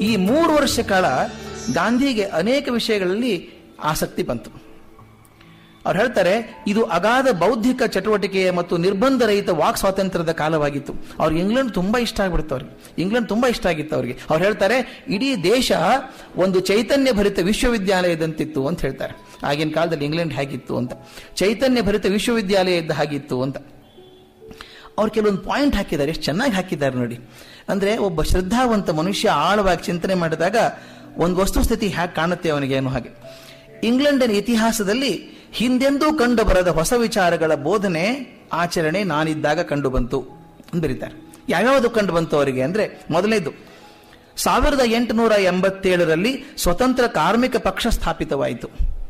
ಈ ಮೂರು ವರ್ಷ ಕಾಲ ಗಾಂಧಿಗೆ ಅನೇಕ ವಿಷಯಗಳಲ್ಲಿ ಆಸಕ್ತಿ ಬಂತು ಅವ್ರು ಹೇಳ್ತಾರೆ ಇದು ಅಗಾಧ ಬೌದ್ಧಿಕ ಚಟುವಟಿಕೆಯ ಮತ್ತು ನಿರ್ಬಂಧ ರಹಿತ ವಾಕ್ ಸ್ವಾತಂತ್ರ್ಯದ ಕಾಲವಾಗಿತ್ತು ಅವ್ರಿಗೆ ಇಂಗ್ಲೆಂಡ್ ತುಂಬಾ ಇಷ್ಟ ಆಗ್ಬಿಡ್ತು ಅವ್ರಿಗೆ ಇಂಗ್ಲೆಂಡ್ ತುಂಬಾ ಇಷ್ಟ ಆಗಿತ್ತು ಅವ್ರಿಗೆ ಅವ್ರು ಹೇಳ್ತಾರೆ ಇಡೀ ದೇಶ ಒಂದು ಚೈತನ್ಯ ಭರಿತ ವಿಶ್ವವಿದ್ಯಾಲಯದಂತಿತ್ತು ಅಂತ ಹೇಳ್ತಾರೆ ಆಗಿನ ಕಾಲದಲ್ಲಿ ಇಂಗ್ಲೆಂಡ್ ಹೇಗಿತ್ತು ಅಂತ ಚೈತನ್ಯ ಭರಿತ ವಿಶ್ವವಿದ್ಯಾಲಯ ಇದ್ದ ಹಾಗಿತ್ತು ಅಂತ ಅವ್ರು ಕೆಲವೊಂದು ಪಾಯಿಂಟ್ ಹಾಕಿದ್ದಾರೆ ಎಷ್ಟು ಚೆನ್ನಾಗಿ ಹಾಕಿದ್ದಾರೆ ನೋಡಿ ಅಂದ್ರೆ ಒಬ್ಬ ಶ್ರದ್ಧಾವಂತ ಮನುಷ್ಯ ಆಳವಾಗಿ ಚಿಂತನೆ ಮಾಡಿದಾಗ ಒಂದು ವಸ್ತುಸ್ಥಿತಿ ಹ್ಯಾಕ್ ಕಾಣುತ್ತೆ ಅವನಿಗೆ ಅನ್ನೋ ಹಾಗೆ ಇಂಗ್ಲೆಂಡಿನ ಇತಿಹಾಸದಲ್ಲಿ ಹಿಂದೆಂದೂ ಕಂಡು ಬರದ ಹೊಸ ವಿಚಾರಗಳ ಬೋಧನೆ ಆಚರಣೆ ನಾನಿದ್ದಾಗ ಕಂಡು ಬಂತು ಅಂತ ಬರೀತಾರೆ ಯಾವ್ಯಾವುದು ಕಂಡು ಬಂತು ಅವರಿಗೆ ಅಂದ್ರೆ ಮೊದಲನೇದು ಸಾವಿರದ ಎಂಟುನೂರ ಎಂಬತ್ತೇಳರಲ್ಲಿ ಸ್ವತಂತ್ರ ಕಾರ್ಮಿಕ ಪಕ್ಷ ಸ್ಥಾಪಿತವಾಯಿತು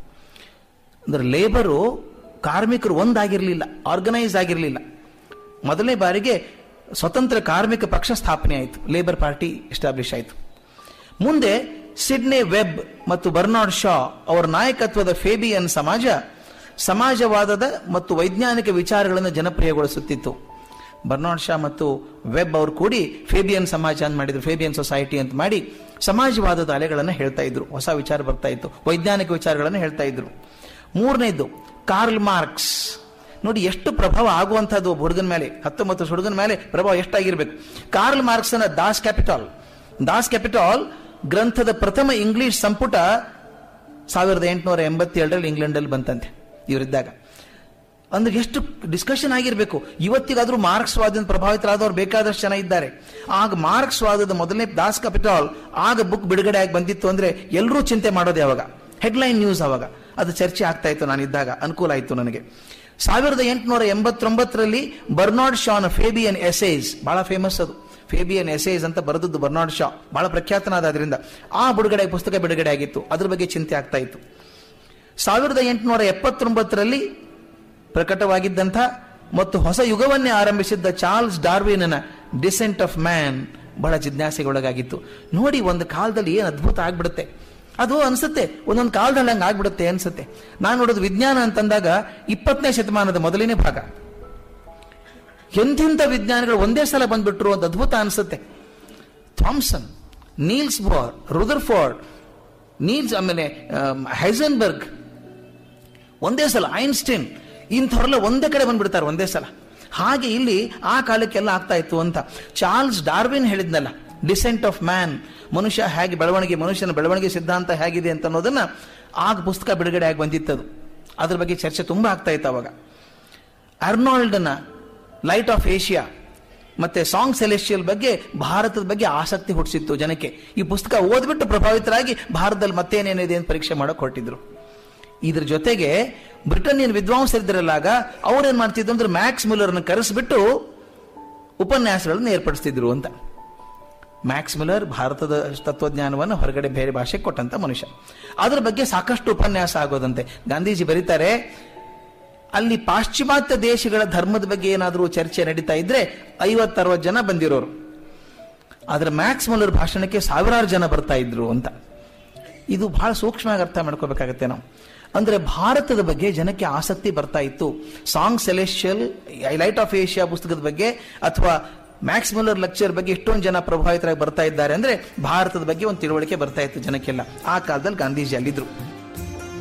ಅಂದ್ರೆ ಲೇಬರು ಕಾರ್ಮಿಕರು ಒಂದಾಗಿರಲಿಲ್ಲ ಆರ್ಗನೈಸ್ ಆಗಿರಲಿಲ್ಲ ಮೊದಲನೇ ಬಾರಿಗೆ ಸ್ವತಂತ್ರ ಕಾರ್ಮಿಕ ಪಕ್ಷ ಸ್ಥಾಪನೆ ಆಯಿತು ಲೇಬರ್ ಪಾರ್ಟಿ ಎಸ್ಟಾಬ್ಲಿಷ್ ಆಯಿತು ಮುಂದೆ ಸಿಡ್ನೆ ವೆಬ್ ಮತ್ತು ಬರ್ನಾರ್ಡ್ ಶಾ ಅವರ ನಾಯಕತ್ವದ ಫೇಬಿಯನ್ ಸಮಾಜ ಸಮಾಜವಾದದ ಮತ್ತು ವೈಜ್ಞಾನಿಕ ವಿಚಾರಗಳನ್ನು ಜನಪ್ರಿಯಗೊಳಿಸುತ್ತಿತ್ತು ಬರ್ನಾರ್ಡ್ ಶಾ ಮತ್ತು ವೆಬ್ ಅವರು ಕೂಡಿ ಫೇಬಿಯನ್ ಸಮಾಜ ಅಂತ ಮಾಡಿದ್ರು ಫೇಬಿಯನ್ ಸೊಸೈಟಿ ಅಂತ ಮಾಡಿ ಸಮಾಜವಾದದ ಅಲೆಗಳನ್ನು ಹೇಳ್ತಾ ಇದ್ರು ಹೊಸ ವಿಚಾರ ಬರ್ತಾ ಇತ್ತು ವೈಜ್ಞಾನಿಕ ವಿಚಾರಗಳನ್ನು ಹೇಳ್ತಾ ಇದ್ರು ಮೂರನೇದು ಕಾರ್ಲ್ ಮಾರ್ಕ್ಸ್ ನೋಡಿ ಎಷ್ಟು ಪ್ರಭಾವ ಆಗುವಂತಹದ್ದು ಒಬ್ಬ ಹುಡುಗನ ಮೇಲೆ ಹತ್ತೊಂಬತ್ತು ವರ್ಷ ಹುಡುಗನ ಮೇಲೆ ಪ್ರಭಾವ ಎಷ್ಟಾಗಿರ್ಬೇಕು ಕಾರ್ಲ್ ಮಾರ್ಕ್ಸನ ದಾಸ್ ಕ್ಯಾಪಿಟಾಲ್ ದಾಸ್ ಕ್ಯಾಪಿಟಾಲ್ ಗ್ರಂಥದ ಪ್ರಥಮ ಇಂಗ್ಲಿಷ್ ಸಂಪುಟ ಸಾವಿರದ ಎಂಟುನೂರ ಎಂಬತ್ತೇಳರಲ್ಲಿ ಇಂಗ್ಲೆಂಡಲ್ಲಿ ಬಂತಂತೆ ಇವರಿದ್ದಾಗ ಅಂದ್ರೆ ಎಷ್ಟು ಡಿಸ್ಕಷನ್ ಆಗಿರಬೇಕು ಇವತ್ತಿಗಾದ್ರೂ ಮಾರ್ಕ್ಸ್ ವಾದದಿಂದ ಪ್ರಭಾವಿತರಾದವ್ರು ಬೇಕಾದಷ್ಟು ಜನ ಇದ್ದಾರೆ ಆಗ ಮಾರ್ಕ್ಸ್ ವಾದದ ಮೊದಲನೇ ದಾಸ್ ಕ್ಯಾಪಿಟಾಲ್ ಆಗ ಬುಕ್ ಬಿಡುಗಡೆ ಆಗಿ ಬಂದಿತ್ತು ಅಂದ್ರೆ ಎಲ್ಲರೂ ಚಿಂತೆ ಮಾಡೋದು ಯಾವಾಗ ಹೆಡ್ಲೈನ್ ನ್ಯೂಸ್ ಅವಾಗ ಅದು ಚರ್ಚೆ ಆಗ್ತಾ ಇತ್ತು ನಾನಿದ್ದಾಗ ಅನುಕೂಲ ಆಯಿತು ನನಗೆ ಸಾವಿರದ ಎಂಟುನೂರ ಎಂಬತ್ತೊಂಬತ್ತರಲ್ಲಿ ಬರ್ನಾರ್ಡ್ ಶಾನ್ ಫೇಬಿಯನ್ ಎಸೇಸ್ ಬಹಳ ಫೇಮಸ್ ಅದು ಫೇಬಿಯನ್ ಎಸೇಸ್ ಅಂತ ಬರೆದದ್ದು ಬರ್ನಾರ್ಡ್ ಶಾ ಬಹಳ ಪ್ರಖ್ಯಾತನಾದ ಅದರಿಂದ ಆ ಬಿಡುಗಡೆ ಪುಸ್ತಕ ಬಿಡುಗಡೆ ಆಗಿತ್ತು ಅದ್ರ ಬಗ್ಗೆ ಚಿಂತೆ ಆಗ್ತಾ ಇತ್ತು ಸಾವಿರದ ಎಂಟುನೂರ ಎಪ್ಪತ್ತೊಂಬತ್ತರಲ್ಲಿ ಪ್ರಕಟವಾಗಿದ್ದಂಥ ಮತ್ತು ಹೊಸ ಯುಗವನ್ನೇ ಆರಂಭಿಸಿದ್ದ ಚಾರ್ಲ್ಸ್ ಡಾರ್ವಿನ್ನ ಡಿಸೆಂಟ್ ಆಫ್ ಮ್ಯಾನ್ ಬಹಳ ಜಿಜ್ಞಾಸೆಗೊಳಗಾಗಿತ್ತು ನೋಡಿ ಒಂದು ಕಾಲದಲ್ಲಿ ಏನು ಅದ್ಭುತ ಆಗ್ಬಿಡುತ್ತೆ ಅದು ಅನ್ಸುತ್ತೆ ಒಂದೊಂದು ಕಾಲದಲ್ಲಿ ಹಂಗೆ ಆಗ್ಬಿಡುತ್ತೆ ಅನ್ಸುತ್ತೆ ನಾನು ನೋಡೋದು ವಿಜ್ಞಾನ ಅಂತಂದಾಗ ಇಪ್ಪತ್ತನೇ ಶತಮಾನದ ಮೊದಲನೇ ಭಾಗ ಎಂಥಿಂಥ ವಿಜ್ಞಾನಿಗಳು ಒಂದೇ ಸಲ ಬಂದ್ಬಿಟ್ರು ಅಂತ ಅದ್ಭುತ ಅನ್ಸುತ್ತೆ Thomson Niels Bohr Rutherford Niels ಆಮೇಲೆ ಹೈಸನ್ಬರ್ಗ್ ಒಂದೇ ಸಲ ಐನ್ಸ್ಟೈನ್ ಇಂಥವ್ರೆಲ್ಲ ಒಂದೇ ಕಡೆ ಬಂದ್ಬಿಡ್ತಾರೆ ಒಂದೇ ಸಲ ಹಾಗೆ ಇಲ್ಲಿ ಆ ಕಾಲಕ್ಕೆಲ್ಲ ಆಗ್ತಾ ಇತ್ತು ಅಂತ ಚಾರ್ಲ್ಸ್ ಡಾರ್ವಿನ್ ಹೇಳಿದ್ನಲ್ಲ ಡಿಸೆಂಟ್ ಆಫ್ ಮ್ಯಾನ್ ಮನುಷ್ಯ ಹೇಗೆ ಬೆಳವಣಿಗೆ ಮನುಷ್ಯನ ಬೆಳವಣಿಗೆ ಸಿದ್ಧಾಂತ ಹೇಗಿದೆ ಅಂತ ಅನ್ನೋದನ್ನ ಆಗ ಪುಸ್ತಕ ಬಿಡುಗಡೆ ಆಗಿ ಬಂದಿತ್ತದು ಅದ್ರ ಬಗ್ಗೆ ಚರ್ಚೆ ತುಂಬಾ ಆಗ್ತಾ ಇತ್ತು ಅವಾಗ ಅರ್ನಾಲ್ಡ್ನ ಲೈಟ್ ಆಫ್ ಏಷ್ಯಾ ಮತ್ತೆ ಸಾಂಗ್ ಸೆಲೆಸ್ಟಿಯಲ್ ಬಗ್ಗೆ ಭಾರತದ ಬಗ್ಗೆ ಆಸಕ್ತಿ ಹುಟ್ಟಿಸಿತ್ತು ಜನಕ್ಕೆ ಈ ಪುಸ್ತಕ ಓದ್ಬಿಟ್ಟು ಪ್ರಭಾವಿತರಾಗಿ ಭಾರತದಲ್ಲಿ ಮತ್ತೇನೇನಿದೆ ಅಂತ ಪರೀಕ್ಷೆ ಮಾಡಕ್ ಹೊರಟಿದ್ರು ಇದ್ರ ಜೊತೆಗೆ ಬ್ರಿಟನ್ನಿಯನ್ ವಿದ್ವಾಂಸರಿದ್ದರಲ್ಲಾಗ ಅವ್ರೇನ್ ಮಾಡ್ತಿದ್ರು ಅಂದ್ರೆ ಮ್ಯಾಕ್ಸ್ ಮಿಲ್ಲರ್ನ ಕರೆಸಿಬಿಟ್ಟು ಉಪನ್ಯಾಸಗಳನ್ನು ಏರ್ಪಡಿಸ್ತಿದ್ರು ಅಂತ ಮ್ಯಾಕ್ಸ್ ಮಿಲ್ಲರ್ ಭಾರತದ ತತ್ವಜ್ಞಾನವನ್ನು ಹೊರಗಡೆ ಬೇರೆ ಭಾಷೆಗೆ ಕೊಟ್ಟಂತ ಮನುಷ್ಯ ಅದರ ಬಗ್ಗೆ ಸಾಕಷ್ಟು ಉಪನ್ಯಾಸ ಆಗೋದಂತೆ ಗಾಂಧೀಜಿ ಬರೀತಾರೆ ಅಲ್ಲಿ ಪಾಶ್ಚಿಮಾತ್ಯ ದೇಶಗಳ ಧರ್ಮದ ಬಗ್ಗೆ ಏನಾದರೂ ಚರ್ಚೆ ನಡೀತಾ ಇದ್ರೆ ಐವತ್ತರವತ್ತು ಜನ ಬಂದಿರೋರು ಆದ್ರೆ ಮ್ಯಾಕ್ಸ್ ಮುಲ್ಲರ್ ಭಾಷಣಕ್ಕೆ ಸಾವಿರಾರು ಜನ ಬರ್ತಾ ಇದ್ರು ಅಂತ ಇದು ಬಹಳ ಸೂಕ್ಷ್ಮವಾಗಿ ಅರ್ಥ ಮಾಡ್ಕೋಬೇಕಾಗತ್ತೆ ನಾವು ಅಂದ್ರೆ ಭಾರತದ ಬಗ್ಗೆ ಜನಕ್ಕೆ ಆಸಕ್ತಿ ಬರ್ತಾ ಇತ್ತು song celestial light of Asia ಪುಸ್ತಕದ ಬಗ್ಗೆ ಅಥವಾ ಮ್ಯಾಕ್ಸ್ ಮುಲ್ಲರ್ ಲೆಕ್ಚರ್ ಬಗ್ಗೆ ಎಷ್ಟೊಂದು ಜನ ಪ್ರಭಾವಿತರಾಗಿ ಬರ್ತಾ ಇದ್ದಾರೆ ಅಂದ್ರೆ ಭಾರತದ ಬಗ್ಗೆ ಒಂದು ತಿಳುವಳಿಕೆ ಬರ್ತಾ ಇತ್ತು ಜನಕ್ಕೆಲ್ಲ ಆ ಕಾಲದಲ್ಲಿ ಗಾಂಧೀಜಿ ಅಲ್ಲಿದ್ರು